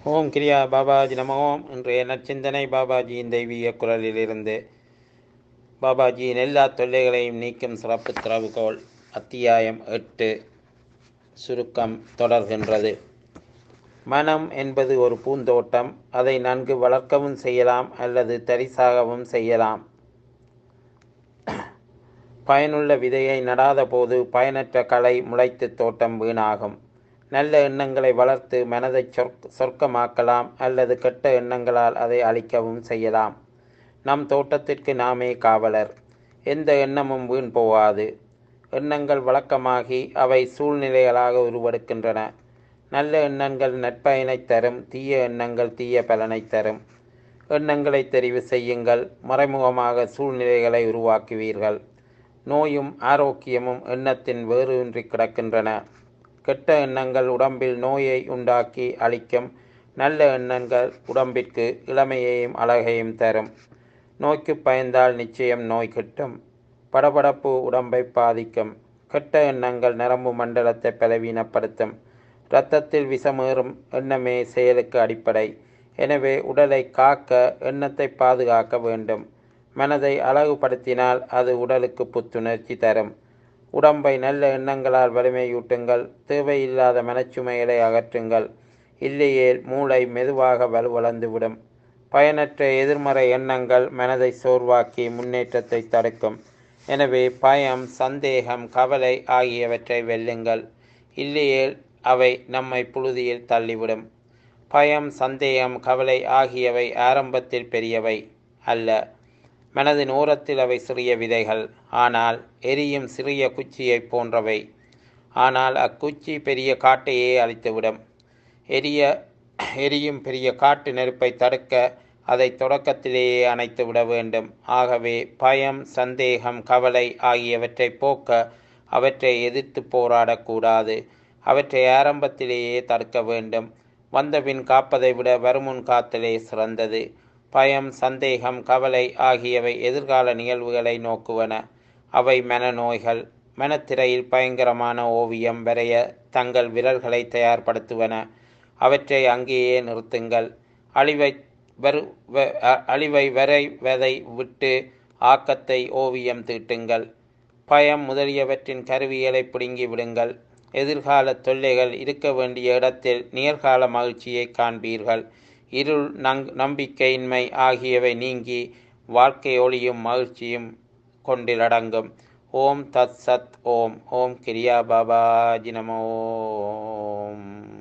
ஓம் கிரியா பாபாஜி நம ஓம் இன்றைய நற்சிந்தனை பாபாஜியின் தெய்வீக குரலிலிருந்து பாபாஜியின் எல்லா தொல்லைகளையும் நீக்கும் சிறப்பு திறவுகோல் அத்தியாயம் எட்டு சுருக்கம் தொடர்கின்றது மனம் என்பது ஒரு பூந்தோட்டம் அதை நன்கு வளர்க்கவும் செய்யலாம் அல்லது தரிசாகவும் செய்யலாம் பயனுள்ள விதையை நடாத போது பயனற்ற களை முளைத்து தோட்டம் வீணாகும் நல்ல எண்ணங்களை வளர்த்து மனதை சொர்க் சொர்க்கமாக்கலாம் அல்லது கெட்ட எண்ணங்களால் அதை அழிக்கவும் செய்யலாம் நம் தோட்டத்திற்கு நாமே காவலர் எந்த எண்ணமும் வீண் போகாது எண்ணங்கள் வழக்கமாகி அவை சூழ்நிலைகளாக உருவெடுக்கின்றன நல்ல எண்ணங்கள் நற்பயனை தரும் தீய எண்ணங்கள் தீய பலனை தரும் எண்ணங்களை தெரிவு செய்யுங்கள் மறைமுகமாக சூழ்நிலைகளை உருவாக்குவீர்கள் நோயும் ஆரோக்கியமும் எண்ணத்தின் வேறு கிடக்கின்றன கெட்ட எண்ணங்கள் உடம்பில் நோயை உண்டாக்கி அளிக்கும் நல்ல எண்ணங்கள் உடம்பிற்கு இளமையையும் அழகையும் தரும் நோய்க்கு பயந்தால் நிச்சயம் நோய் கிட்டும் படபடப்பு உடம்பை பாதிக்கும் கெட்ட எண்ணங்கள் நரம்பு மண்டலத்தை பலவீனப்படுத்தும் இரத்தத்தில் விஷமேறும் எண்ணமே செயலுக்கு அடிப்படை எனவே உடலை காக்க எண்ணத்தை பாதுகாக்க வேண்டும் மனதை அழகுபடுத்தினால் அது உடலுக்கு புத்துணர்ச்சி தரும் உடம்பை நல்ல எண்ணங்களால் வலிமையூட்டுங்கள் தேவையில்லாத மனச்சுமைகளை அகற்றுங்கள் இல்லையேல் மூளை மெதுவாக வலுவளந்துவிடும் பயனற்ற எதிர்மறை எண்ணங்கள் மனதை சோர்வாக்கி முன்னேற்றத்தை தடுக்கும் எனவே பயம் சந்தேகம் கவலை ஆகியவற்றை வெல்லுங்கள் இல்லையேல் அவை நம்மை புழுதியில் தள்ளிவிடும் பயம் சந்தேகம் கவலை ஆகியவை ஆரம்பத்தில் பெரியவை அல்ல மனதின் ஓரத்தில் அவை சிறிய விதைகள் ஆனால் எரியும் சிறிய குச்சியைப் போன்றவை ஆனால் அக்குச்சி பெரிய காட்டையே அழித்துவிடும் எரிய எரியும் பெரிய காட்டு நெருப்பை தடுக்க அதை தொடக்கத்திலேயே அணைத்து விட வேண்டும் ஆகவே பயம் சந்தேகம் கவலை ஆகியவற்றை போக்க அவற்றை எதிர்த்து போராடக்கூடாது அவற்றை ஆரம்பத்திலேயே தடுக்க வேண்டும் வந்தபின் காப்பதை விட வருமுன் காத்தலே சிறந்தது பயம் சந்தேகம் கவலை ஆகியவை எதிர்கால நிகழ்வுகளை நோக்குவன அவை மனநோய்கள் மனத்திரையில் பயங்கரமான ஓவியம் வரைய தங்கள் விரல்களை தயார்படுத்துவன அவற்றை அங்கேயே நிறுத்துங்கள் அழிவை வரு அழிவை வரைவதை விட்டு ஆக்கத்தை ஓவியம் தீட்டுங்கள் பயம் முதலியவற்றின் கருவிகளை பிடுங்கி விடுங்கள் எதிர்கால தொல்லைகள் இருக்க வேண்டிய இடத்தில் நிகழ்கால மகிழ்ச்சியை காண்பீர்கள் இருள் நங் நம்பிக்கையின்மை ஆகியவை நீங்கி வாழ்க்கை ஒளியும் மகிழ்ச்சியும் கொண்டிலடங்கும் ஓம் தத் சத் ஓம் ஓம் கிரியா பாபாஜி நமோம்